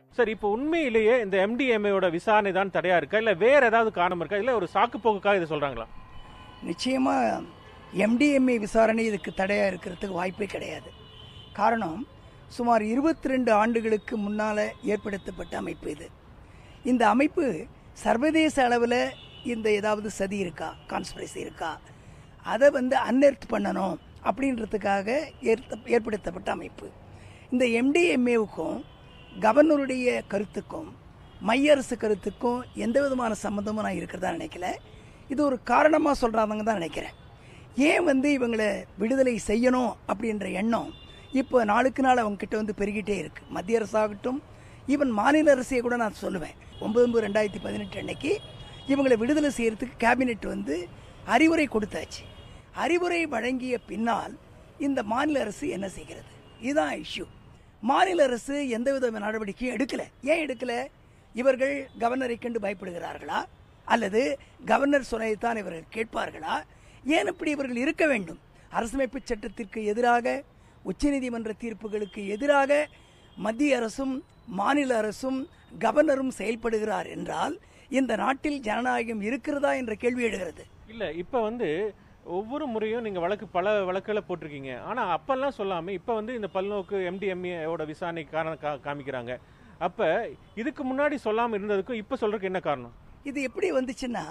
sir இப்போ உண்மையிலேயே இந்த எம்டிஎம்ஏவோட விசாரணை தான் தடையா இருக்கா இல்ல வேற ஏதாவது காரணம் இருக்கா இல்ல ஒரு சாக்கு போக்குக்காக இதை சொல்றாங்களா நிச்சயமா எம்டிஎம்ஏ விசாரணை இதுக்கு தடையா இருக்கிறதுக்கு வாய்ப்பே கிடையாது காரணம் சுமார் இருபத்தி ரெண்டு ஆண்டுகளுக்கு முன்னால் ஏற்படுத்தப்பட்ட அமைப்பு இது இந்த அமைப்பு சர்வதேச அளவில் இந்த ஏதாவது சதி இருக்கா கான்ஸ்பிரசி இருக்கா அதை வந்து அன்எர்த் பண்ணணும் அப்படின்றதுக்காக ஏற்ப- ஏற்படுத்தப்பட்ட அமைப்பு இந்த எம்டிஎம்ஏவுக்கும் கவர்னருடைய கருத்துக்கும் மைய அரசு கருத்துக்கும் எந்த விதமான சம்மந்தமும் நான் இருக்கிறதா நினைக்கல இது ஒரு காரணமாக சொல்கிறாங்க தான் நினைக்கிறேன் ஏன் வந்து இவங்களை விடுதலை செய்யணும் அப்படின்ற எண்ணம் இப்போ நாளுக்கு நாள் அவங்க கிட்ட வந்து பெருகிட்டே இருக்கு மத்திய அரசாகட்டும் ஈவன் மாநில அரசையை கூட நான் சொல்லுவேன் ஒன்பது ஒன்பது ரெண்டாயிரத்தி பதினெட்டு அன்னைக்கு இவங்களை விடுதலை செய்யறதுக்கு கேபினெட் வந்து அறிவுரை கொடுத்தாச்சு அறிவுரை வழங்கிய பின்னால் இந்த மாநில அரசு என்ன செய்கிறது இதுதான் இஷ்யூ மாநில அரசு எந்தவித நடவடிக்கையும் எடுக்கல ஏன் எடுக்கல இவர்கள் கவர்னரை கண்டு பயப்படுகிறார்களா அல்லது கவர்னர் சொன்னதைத்தான் இவர்கள் கேட்பார்களா ஏன் இப்படி இவர்கள் இருக்க வேண்டும் அரசமைப்பு சட்டத்திற்கு எதிராக உச்சநீதிமன்ற தீர்ப்புகளுக்கு எதிராக மத்திய அரசும் மாநில அரசும் கவர்னரும் செயல்படுகிறார் என்றால் இந்த நாட்டில் ஜனநாயகம் இருக்கிறதா என்ற கேள்வி எழுகிறது இல்ல இப்ப வந்து ஒவ்வொரு முறையும் நீங்க வழக்கு பல வழக்குகளை போட்டிருக்கீங்க ஆனா அப்பெல்லாம் சொல்லாம இப்ப வந்து இந்த பல்நோக்கு எம்டிஎம்ஏவோட விசாரணை காரணம் கா- காமிக்கிறாங்க அப்ப இதுக்கு முன்னாடி சொல்லாம இருந்ததுக்கும் இப்ப சொல்றதுக்கு என்ன காரணம் இது எப்படி வந்துச்சுன்னா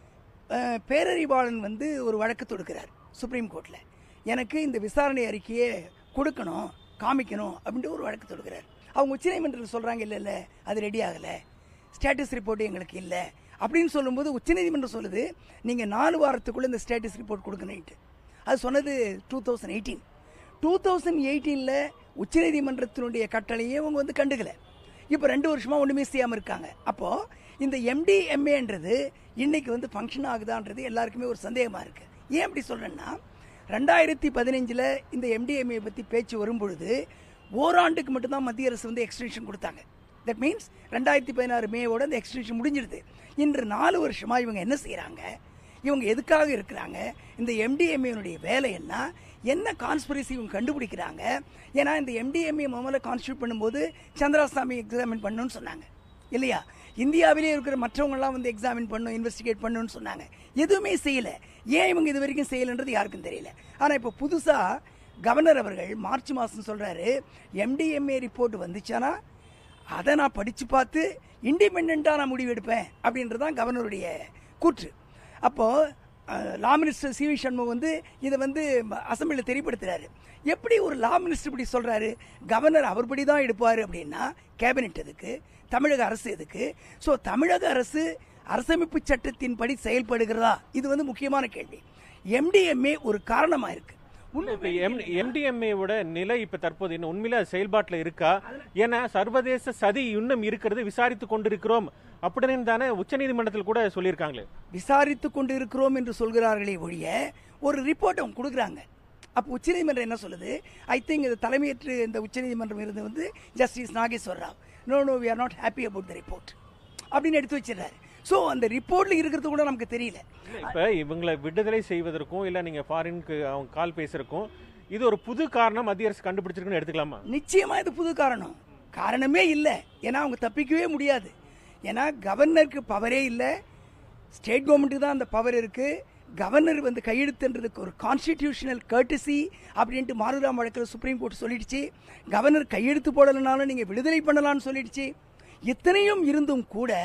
அஹ், பேரறிவாளன் வந்து ஒரு வழக்கு தொடுக்கிறார் சுப்ரீம் கோர்ட்டில் எனக்கு இந்த விசாரணை அறிக்கையை கொடுக்கணும் காமிக்கணும் அப்படின்ட்டு ஒரு வழக்கு தொடுக்கிறார் அவங்க உச்சநீதிமன்றத்தில் சொல்கிறாங்க இல்லை இல்லை அது ரெடி ஆகலை ஸ்டேட்டஸ் ரிப்போர்ட் எங்களுக்கு இல்லை அப்படின்னு சொல்லும்போது உச்சநீதிமன்றம் சொல்லுது நீங்கள் நாலு வாரத்துக்குள்ளே இந்த ஸ்டேட்டஸ் ரிப்போர்ட் கொடுக்கணும்ட்டு அது சொன்னது two thousand eighteen two thousand எயிட்டீனில் உச்சநீதிமன்றத்தினுடைய கட்டளையே அவங்க வந்து கண்டுக்கலை இப்போ ரெண்டு வருஷமா ஒன்றுமே செய்யாமல் இருக்காங்க அப்போது இந்த எம்டிஎம்ஏன்றது இன்னைக்கு வந்து ஃபங்க்ஷன் ஆகுதான்றது எல்லாருக்குமே ஒரு சந்தேகமாக இருக்குது ஏன் அப்படி சொல்கிறேன்னா ரெண்டாயிரத்தி பதினஞ்சில் இந்த எம்டிஎம்ஏ பற்றி பேச்சு வரும்பொழுது ஓராண்டுக்கு மட்டும்தான் மத்திய அரசு வந்து எக்ஸ்டென்ஷன் கொடுத்தாங்க தட் மீன்ஸ் ரெண்டாயிரத்தி பதினாறு மேவோட அந்த எக்ஸ்டென்ஷன் முடிஞ்சிடுது இன்று நாலு வருஷமா இவங்க என்ன செய்கிறாங்க இவங்க எதுக்காக இருக்கிறாங்க இந்த எம்டிஎம்ஏனுடைய வேலை என்ன என்ன கான்ஸ்பிரசி இவங்க கண்டுபிடிக்கிறாங்க ஏன்னா இந்த எம்டிஎம்ஏ முதல்ல கான்ஸ்டியூட் பண்ணும்போது சந்திராசாமி எக்ஸாமின் பண்ணணும்னு சொன்னாங்க இல்லையா இந்தியாவிலே இருக்கிற மற்றவங்கலாம் வந்து எக்ஸாமின் பண்ணும் இன்வெஸ்டிகேட் பண்ணணும்னு சொன்னாங்க எதுவுமே செய்யல ஏன் இவங்க இது வரைக்கும் செய்யலைன்றது யாருக்கும் தெரியல ஆனால் இப்போ புதுசாக கவர்னர் அவர்கள் மார்ச் மாதம் சொல்கிறாரு எம்டிஎம்ஏ ரிப்போர்ட் வந்துச்சானா அதை நான் படித்து பார்த்து இண்டிபெண்ட்டாக நான் முடிவு எடுப்பேன் அப்படின்றது தான் கவர்னருடைய கூற்று அப்போது law minister C V Shanmugam வந்து இதை வந்து அசம்பிளியில் தெரியப்படுத்துறாரு எப்படி ஒரு லா மினிஸ்டர் இப்படி சொல்கிறாரு கவர்னர் அவர்படி தான் எடுப்பார் அப்படின்னா கேபினெட் எதுக்கு தமிழக அரசு எதுக்கு ஸோ தமிழக அரசு அரசமைப்பு சட்டத்தின்படி செயல்படுகிறதா இது வந்து முக்கியமான கேள்வி எம்டிஎம்ஏ ஒரு காரணமாக இருக்கு இப்ப எம்டிஎம்ஏவோட நிலை இப்ப தற்போது என்ன உண்மையில அது செயல்பாட்டுல இருக்கா ஏன்னா சர்வதேச சதி இன்னும் இருக்கிறது விசாரித்து கொண்டிருக்கிறோம் அப்படின்னு தானே உச்சநீதிமன்றத்தில் கூட சொல்லியிருக்காங்களே விசாரித்து கொண்டு இருக்கிறோம் என்று சொல்கிறார்களே ஒழிய ஒரு ரிப்போர்ட் அவங்க கொடுக்குறாங்க அப்போ உச்சநீதிமன்றம் என்ன சொல்லுது ஐ திங்க் இது தலைமையேற்று இந்த உச்சநீதிமன்றம் இருந்து வந்து justice Nageswar Rao no no we are not happy about the report அப்படின்னு எடுத்து வச்சிடுறாரு ஸோ அந்த ரிப்போர்ட்ல இருக்கிறது கூட நமக்கு தெரியல இப்ப இவங்களை விடுதலை செய்வதற்கும் இல்ல நீங்க ஃபாரினுக்கு அவங்க கால் பேசுறதுக்கும் இது ஒரு புது காரணம் மத்திய அரசு கண்டுபிடிச்சிருக்குன்னு எடுத்துக்கலாமா நிச்சயமா இது புது காரணம் காரணமே இல்லை ஏன்னா அவங்க தப்பிக்கவே முடியாது ஏன்னா கவர்னருக்கு பவரே இல்லை ஸ்டேட் கவர்மெண்ட்டுக்கு தான் அந்த பவர் இருக்கு கவர்னர் வந்து கையெழுத்துன்றதுக்கு ஒரு கான்ஸ்டிடியூஷனல் கர்டிசி அப்படின்ட்டு மாறுராம் வழக்கில் சுப்ரீம் கோர்ட் சொல்லிடுச்சு கவர்னர் கையெழுத்து போடலைனாலும் நீங்கள் விடுதலை பண்ணலாம்னு சொல்லிடுச்சு இத்தனையும் இருந்தும் கூட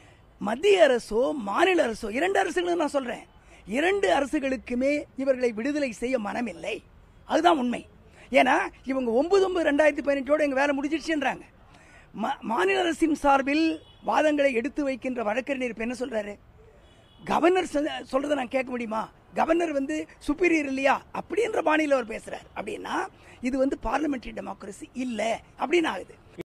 மத்திய அரசோ மாநில அரசோ இரண்டு அரசுகளும் நான் சொல்றேன் இரண்டு அரசுகளுக்குமே இவர்களை விடுதலை செய்ய மனமில்லை அதுதான் உண்மை ஏன்னா இவங்க ஒன்பது ஒன்பது ரெண்டாயிரத்தி பதினெட்டோட எங்க வேலை முடிஞ்சிடுச்சுன்றாங்க மா- மாநில அரசின் சார்பில் வாதங்களை எடுத்து வைக்கின்ற வழக்கறிஞர் இப்ப என்ன சொல்றாரு கவர்னர் சொன்ன- சொல்றதை நான் கேட்க முடியுமா கவர்னர் வந்து சுப்பீரியர் இல்லையா அப்படின்ற பாணியில் அவர் பேசுறாரு அப்படின்னா இது வந்து பார்லிமெண்டரி டெமோக்ரஸி இல்லை அப்படின்னு ஆகுது